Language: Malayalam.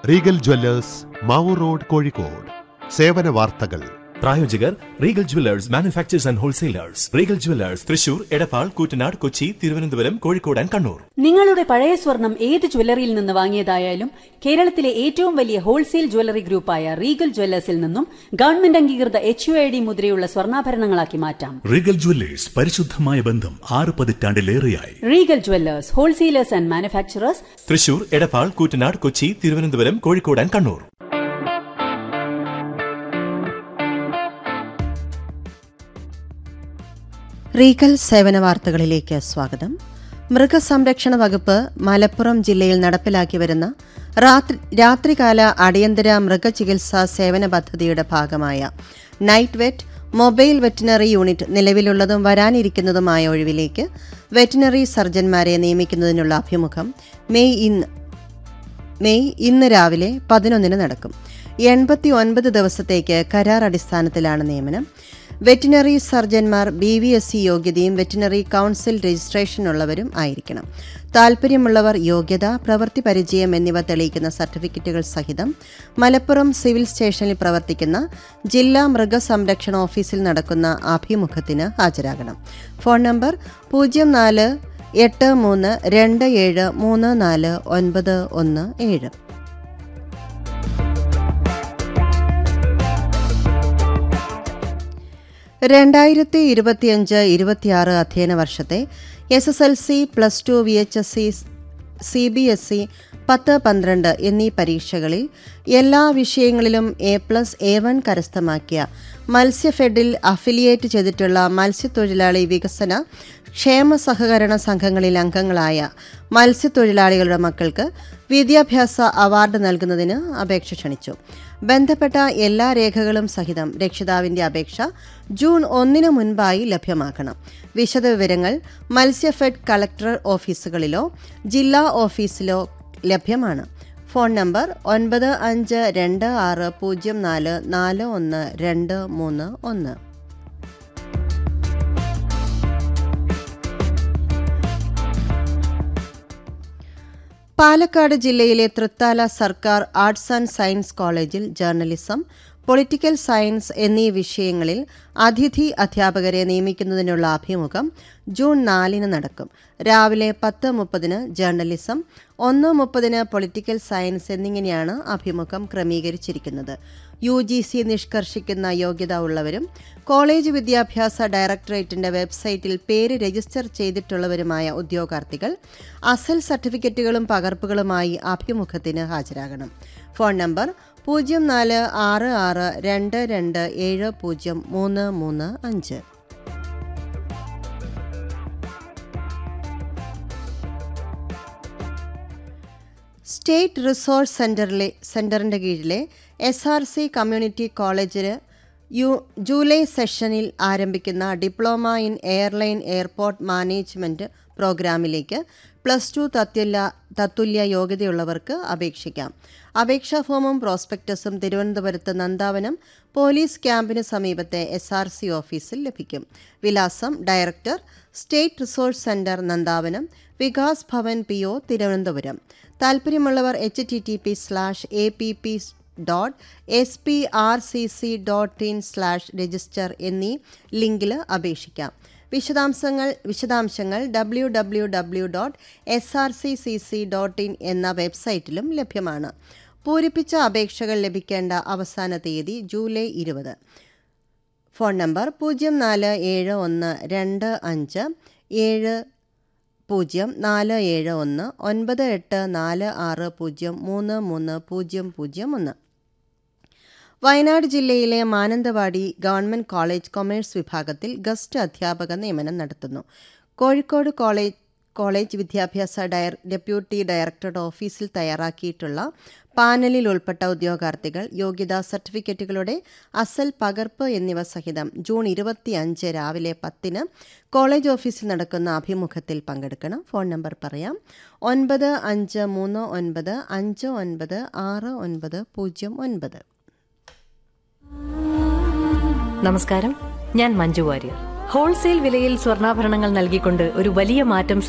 റീഗൽ ജ്വല്ലേഴ്സ് മാവൂർ റോഡ് കോഴിക്കോട് സേവന വാർത്തകൾ പ്രായോജകർ Regal Jewellers manufacturers and wholesalers Regal Jewellers Thrissur Edappal Koottanad Kochi Thiruvananthapuram Kozhikode and Kannur നിങ്ങളുടെ പഴയ സ്വർണം ഏത് ജ്വല്ലറിയിൽ നിന്ന് വാങ്ങിയതായാലും കേരളത്തിലെ ഏറ്റവും വലിയ ഹോൾസെയിൽ ജ്വല്ലറി ഗ്രൂപ്പായ റീഗൽ ജ്വല്ലേഴ്സിൽ നിന്നും ഗവൺമെന്റ് അംഗീകൃത എച്ച് യു ഐ ഡി മുദ്രയുള്ള സ്വർണ്ണാഭരണങ്ങളാക്കി മാറ്റാം റീഗൽ ജ്വല്ലേഴ്സ് പരിശുദ്ധമായ ബന്ധം ആറ് പതിറ്റാണ്ടിലേറെയായി Regal Jewellers wholesalers and manufacturers Thrissur Edappal Koottanad Kochi Thiruvananthapuram Kozhikode and Kannur Regal സേവന വാർത്തകളിലേക്ക് സ്വാഗതം മൃഗസംരക്ഷണ വകുപ്പ് മലപ്പുറം ജില്ലയിൽ നടപ്പിലാക്കി വരുന്ന രാത്രി രാത്രികാല അടിയന്തര മൃഗചികിത്സാ സേവന പദ്ധതിയുടെ ഭാഗമായ night vet mobile veterinary unit നിലവിലുള്ളതും വരാനിരിക്കുന്നതുമായ ഒഴിവിലേക്ക് വെറ്റിനറി സർജൻമാരെ നിയമിക്കുന്നതിനുള്ള അഭിമുഖം മെയ് ഇന്ന് മെയ് ഇന്ന് രാവിലെ പതിനൊന്നിന് നടക്കും എൺപത്തി ഒൻപത് ദിവസത്തേക്ക് കരാർ അടിസ്ഥാനത്തിലാണ് നിയമനം വെറ്റിനറി സർജൻമാർ ബി വി എസ് സി യോഗ്യതയും വെറ്റിനറി കൗൺസിൽ രജിസ്ട്രേഷനുള്ളവരും ആയിരിക്കണം താൽപ്പര്യമുള്ളവർ യോഗ്യത പ്രവൃത്തി പരിചയം എന്നിവ തെളിയിക്കുന്ന സർട്ടിഫിക്കറ്റുകൾ സഹിതം മലപ്പുറം സിവിൽ സ്റ്റേഷനിൽ പ്രവർത്തിക്കുന്ന ജില്ലാ മൃഗസംരക്ഷണ ഓഫീസിൽ നടക്കുന്ന അഭിമുഖത്തിന് ഹാജരാകണം ഫോൺ നമ്പർ പൂജ്യം നാല് എട്ട് മൂന്ന് രണ്ട് ഏഴ് മൂന്ന് നാല് ഒൻപത് ഒന്ന് ഏഴ് രണ്ടായിരത്തി ഇരുപത്തിയഞ്ച് ഇരുപത്തിയാറ് അധ്യയന വർഷത്തെ S S L C plus two V H S C C B S E പത്ത് പന്ത്രണ്ട് എന്നീ പരീക്ഷകളിൽ എല്ലാ വിഷയങ്ങളിലും എ പ്ലസ് എ വൺ കരസ്ഥമാക്കിയ മത്സ്യഫെഡിൽ അഫിലിയേറ്റ് ചെയ്തിട്ടുള്ള മത്സ്യത്തൊഴിലാളി വികസന ക്ഷേമ സഹകരണ സംഘങ്ങളിൽ അംഗങ്ങളായ മത്സ്യത്തൊഴിലാളികളുടെ മക്കൾക്ക് വിദ്യാഭ്യാസ അവാർഡ് നൽകുന്നതിന് അപേക്ഷ ക്ഷണിച്ചു ബന്ധപ്പെട്ട എല്ലാ രേഖകളും സഹിതം രക്ഷിതാവിന്റെ അപേക്ഷ ജൂൺ ഒന്നിന് മുൻപായി ലഭ്യമാക്കണം വിശദവിവരങ്ങൾ മത്സ്യഫെഡ് കളക്ടർ ഓഫീസുകളിലോ ജില്ലാ ഓഫീസിലോ ലഭ്യമാണ് ഫോൺ നമ്പർ ഒൻപത് അഞ്ച് രണ്ട് ആറ് പൂജ്യം നാല് നാല് ഒന്ന് രണ്ട് മൂന്ന് ഒന്ന് പാലക്കാട് ജില്ലയിലെ തൃത്താല സർക്കാർ ആർട്സ് ആൻഡ് സയൻസ് കോളേജിൽ ജേർണലിസം പൊളിറ്റിക്കൽ സയൻസ് എന്നീ വിഷയങ്ങളിൽ അതിഥി അധ്യാപകരെ നിയമിക്കുന്നതിനുള്ള അഭിമുഖം ജൂൺ നാലിന് നടക്കും രാവിലെ പത്ത് മുപ്പതിന് ജേർണലിസം ഒന്ന് മുപ്പതിന് പൊളിറ്റിക്കൽ സയൻസ് എന്നിങ്ങനെയാണ് അഭിമുഖം ക്രമീകരിച്ചിരിക്കുന്നത് യു ജി സി നിഷ്കർഷിക്കുന്ന യോഗ്യത ഉള്ളവരും കോളേജ് വിദ്യാഭ്യാസ ഡയറക്ടറേറ്റിന്റെ വെബ്സൈറ്റിൽ പേര് രജിസ്റ്റർ ചെയ്തിട്ടുള്ളവരുമായ ഉദ്യോഗാർത്ഥികൾ അസൽ സർട്ടിഫിക്കറ്റുകളും പകർപ്പുകളുമായി അഭിമുഖത്തിന് ഹാജരാകണം ഫോൺ നമ്പർ പൂജ്യം നാല് ആറ് ആറ് രണ്ട് രണ്ട് ഏഴ് പൂജ്യം മൂന്ന് മൂന്ന് അഞ്ച് സ്റ്റേറ്റ് റിസോഴ്സ് സെന്ററിലെ സെന്ററിന്റെ കീഴിലെ എസ് ആർ സി കമ്മ്യൂണിറ്റി കോളേജിന് യു ജൂലൈ സെഷനിൽ ആരംഭിക്കുന്ന diploma in airline airport management പ്രോഗ്രാമിലേക്ക് പ്ലസ് ടു തത്തുല്യ തത്തുല്യ യോഗ്യതയുള്ളവർക്ക് അപേക്ഷിക്കാം അപേക്ഷാ ഫോമും പ്രോസ്പെക്ടസും തിരുവനന്തപുരത്ത് നന്ദാവനം പോലീസ് ക്യാമ്പിന് സമീപത്തെ എസ് ആർ സി ഓഫീസിൽ ലഭിക്കും വിലാസം director state resource centre Nandavanam Vikas Bhavan P O Thiruvananthapuram താൽപ്പര്യമുള്ളവർ H T T P slash A P P dot S P R C C dot in slash register എന്നീ ലിങ്കിൽ അപേക്ഷിക്കാം വിശദാംശങ്ങൾ വിശദാംശങ്ങൾ W W W dot S R C C C dot in എന്ന വെബ്സൈറ്റിലും ലഭ്യമാണ് പൂരിപ്പിച്ച അപേക്ഷകൾ ലഭിക്കേണ്ട അവസാന തീയതി ജൂലൈ ഇരുപത് ഫോൺ നമ്പർ പൂജ്യം നാല് ഏഴ് ഒന്ന് രണ്ട് അഞ്ച് ഏഴ് പൂജ്യം നാല് ഏഴ് ഒന്ന് ഒൻപത് എട്ട് നാല് ആറ് പൂജ്യം മൂന്ന് മൂന്ന് പൂജ്യം പൂജ്യം ഒന്ന് വയനാട് ജില്ലയിലെ മാനന്തവാടി ഗവൺമെന്റ് കോളേജ് കൊമേഴ്സ് വിഭാഗത്തിൽ ഗസ്റ്റ് അധ്യാപക നിയമനം നടത്തുന്നു കോഴിക്കോട് കോളേജ് കോളേജ് വിദ്യാഭ്യാസ ഡയർ ഡെപ്യൂട്ടി ഡയറക്ടറുടെ ഓഫീസിൽ തയ്യാറാക്കിയിട്ടുള്ള പാനലിൽ ഉൾപ്പെട്ട ഉദ്യോഗാർത്ഥികൾ യോഗ്യതാ സർട്ടിഫിക്കറ്റുകളുടെ അസൽ പകർപ്പ് എന്നിവ സഹിതം ജൂൺ ഇരുപത്തിയഞ്ച് രാവിലെ പത്തിന് കോളേജ് ഓഫീസിൽ നടക്കുന്ന അഭിമുഖത്തിൽ പങ്കെടുക്കണം ഫോൺ നമ്പർ പറയാം ഒൻപത് അഞ്ച് മൂന്ന് ഒൻപത് അഞ്ച് ഒൻപത് ആറ് ഒൻപത് പൂജ്യം ഒൻപത് നമസ്കാരം ഞാൻ മഞ്ജു വാര്യർ ഹോൾസെയിൽ വിലയിൽ സ്വർണ്ണാഭരണങ്ങൾ നൽകിക്കൊണ്ട് ഒരു വലിയ മാറ്റം